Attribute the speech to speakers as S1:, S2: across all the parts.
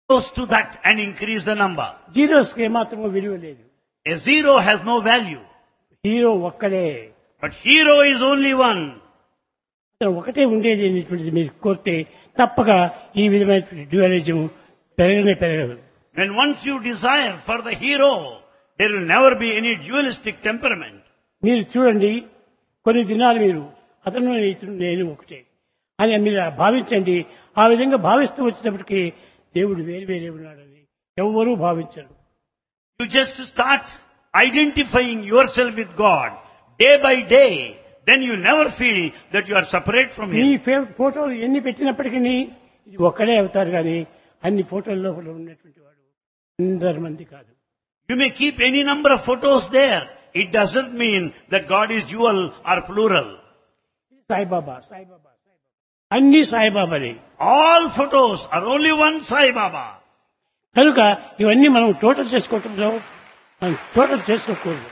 S1: close to that and increase the number.
S2: జీరోస్కి ఏమాత్రమూ విలువ లేదు
S1: A zero has no value,
S2: hero ఒక్కడే
S1: but hero is only one.
S2: అతను ఒకటే ఉండేది అనేటువంటిది మీరు కోరితే తప్పక ఈ విధమైన డ్యూయలిజం పెరగనే పెరగదు
S1: When once you desire for the hero, there will never be any dualistic temperament.
S2: మీరు చూడండి కొన్ని దినాలు మీరు అతను ఇతను నేను ఒకటే అని మీరు భావించండి ఆ విధంగా భావిస్తూ వచ్చినప్పటికీ దేవుడు వేరు వేరే ఉన్నాడని ఎవ్వరూ భావించరు
S1: You just start identifying yourself with God day by day. Then you never feel that you are separate from
S2: me
S1: Him.
S2: ఫే- ఫోటోలు ఎన్ని పెట్టినప్పటికీ ఇది ఒక్కడే అవుతారు కానీ అన్ని ఫోటోల లోపల ఉన్నటువంటి వాడు అందరి మంది కాదు
S1: You may keep any number of photos there. It doesn't mean that God is dual or plural.
S2: Saibaba Saibaba Saibaba అన్ని సాయిబాబాలే
S1: All photos are only one Sai Baba.
S2: కనుక ఇవన్నీ మనం టోటల్ చేసుకోవటంలో మనం టోటల్ చేసుకోకూడదు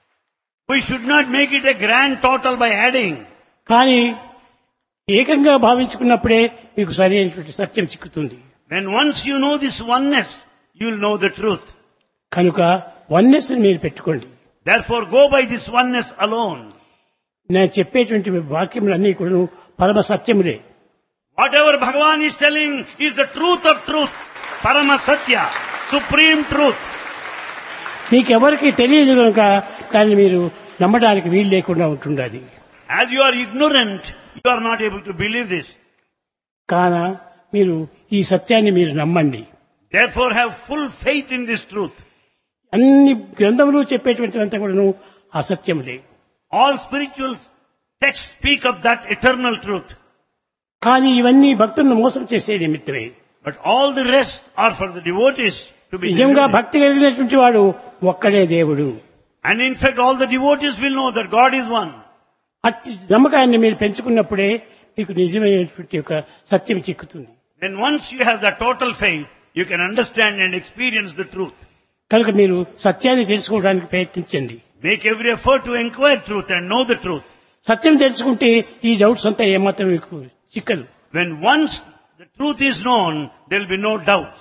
S1: We should not make it a grand total by adding.
S2: కానీ ఏకంగా భావించుకున్నప్పుడే మీకు సరైనటువంటి సత్యం చిక్కుతుంది
S1: When once you know this oneness, you will know the truth.
S2: కనుక వన్నెస్ మీరు పెట్టుకోండి
S1: Therefore go by this oneness alone.
S2: నేను చెప్పేటువంటి వాక్యములన్నీ కూడా పరమ సత్యములే
S1: Whatever Bhagavan is telling is the truth of truths. Parama Satya, supreme truth.
S2: మీకెవరికి తెలియదు కనుక దాన్ని మీరు నమ్మడానికి వీలు లేకుండా ఉంటుండాలి
S1: As you are ignorant, you are not able to believe this.
S2: కాన మీరు ఈ సత్యాన్ని మీరు నమ్మండి
S1: Therefore have full faith in this truth.
S2: అన్ని గ్రంథములు చెప్పేటువంటివంతా కూడాను అసత్యములే
S1: All spiritual texts speak of that eternal truth.
S2: కానీ ఇవన్నీ భక్తులను మోసం చేసే నిమిత్తమే
S1: But all the rest are for the devotees to be
S2: నిజంగా
S1: deluded.
S2: భక్తి కలిగినటువంటి వాడు ఒక్కడే దేవుడు
S1: And in fact all the devotees will know that God is one.
S2: అట్టి నమ్మకాన్ని మీరు పెంచుకున్నప్పుడే మీకు నిజమైనటువంటి యొక్క సత్యం చిక్కుతుంది
S1: Then once you have the total faith, you can understand and experience the truth.
S2: కనుక మీరు సత్యాన్ని తెలుసుకోవడానికి ప్రయత్నించండి
S1: Make every effort to inquire truth and know the truth.
S2: సత్యం తెలుసుకుంటే ఈ డౌట్స్ అంతా ఏమాత్రం మీకు చిక్కదు
S1: When once the truth is known, there will be no doubts.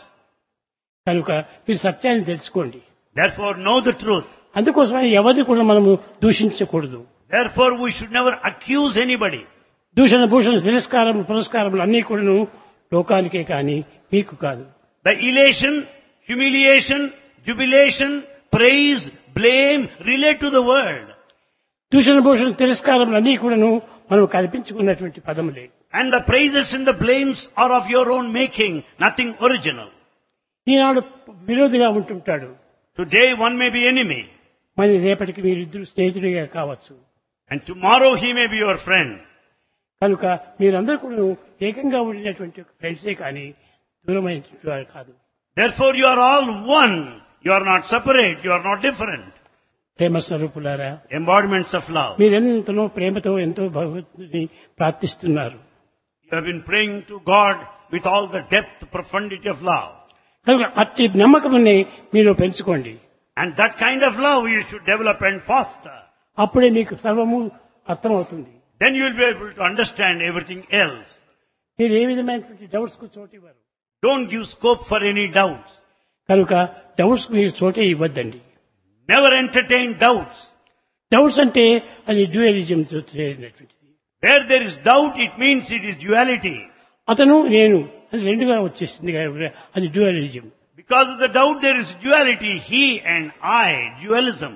S2: కనుక మీరు సత్యాన్ని తెలుసుకోండి
S1: Therefore know the truth.
S2: అందుకోసమని ఎవరిని కూడా మనము దూషించకూడదు
S1: Therefore we should never accuse anybody.
S2: దూషణ భూషణ తిరస్కారం పురస్కారములు అన్నీ కూడాను లోకానికే కానీ మీకు కాదు
S1: The elation, humiliation, jubilation, praise, blame relate to the world.
S2: దూషణ భూషణ తిరస్కారములు అన్నీ కూడాను మనం కల్పించుకున్నటువంటి పదములే
S1: And the praises and the blames are of your own making, nothing original.
S2: Eenadu విరోధిగా ఉంటుంటాడు
S1: Today one may be enemy,
S2: మరి రేపటికి మీరిద్దరు స్నేహితుడిగా కావచ్చు
S1: and tomorrow he may be your friend.
S2: కనుక మీరందరూ కూడా ఏకంగా ఉండినటువంటి ఒక ఫ్రెండ్సే కానీ దూరమైనటువంటి వారు కాదు
S1: Therefore you are all one. You are not separate, you are not different.
S2: ప్రేమ స్వరూపులారా
S1: Embodiments of love.
S2: మీరెంతనో ప్రేమతో ఎంతో భగవంతుని ప్రార్థిస్తున్నారు
S1: You have been praying to God with all the depth, profundity of love.
S2: కనుక అట్టి నమ్మకముని మీరు పెంచుకోండి
S1: And that kind of love you should develop and foster.
S2: అప్పుడే మీకు సర్వము అర్థమవుతుంది
S1: Then you will be able to understand everything else.
S2: మీరు ఏ విధమైనటువంటి డౌట్స్ కు చోటు ఇవ్వరు
S1: Don't give scope for any doubts.
S2: కనుక డౌట్స్ మీరు చోటే ఇవ్వద్దండి
S1: Never entertain doubts.
S2: డౌట్స్ అంటే అది డ్యూయలిజం చేరినటువంటిది
S1: Where there is doubt, it means it is duality.
S2: అతను నేను అది రెండుగా వచ్చేసింది కాబట్టి అది dualism
S1: Because of the doubt, there is duality. He and I, dualism.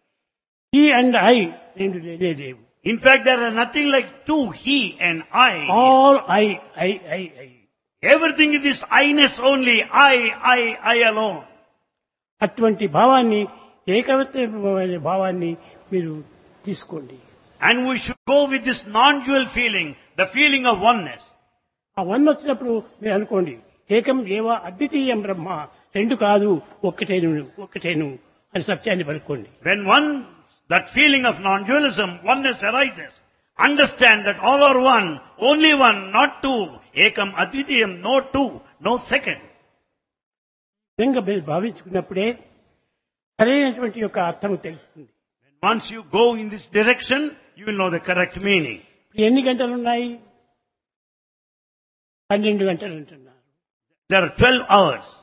S2: ఈ అండ్ ఐ రెండు లేనే లేవు
S1: In fact, there are nothing like two, he and I.
S2: All I I I I
S1: Everything is this I-ness only. I, I, I alone.
S2: అటువంటి భావాన్ని ఏకవత్వమైన భావాన్ని మీరు తీసుకోండి
S1: And we should go with this non-dual feeling, the feeling of oneness.
S2: ఆ one వచ్చినప్పుడు మీరు అనుకోండి ఏకం ఏవ అద్వితీయం బ్రహ్మ రెండు కాదు ఒక్కటేను ఒక్కటేను అని సత్యాన్ని పలుకోండి
S1: When one, that feeling of non-dualism, oneness arises, understand that all are one, only one, not two. Ekam advitiyam, no two, no second.
S2: విధంగా మీరు భావించుకున్నప్పుడే సరైనటువంటి యొక్క అర్థం తెలుస్తుంది
S1: Once you go in this direction, you will know the correct meaning.
S2: ఎన్ని గంటలు ఉన్నాయి పన్నెండు గంటలు అంటున్నారు
S1: There are 12 hours.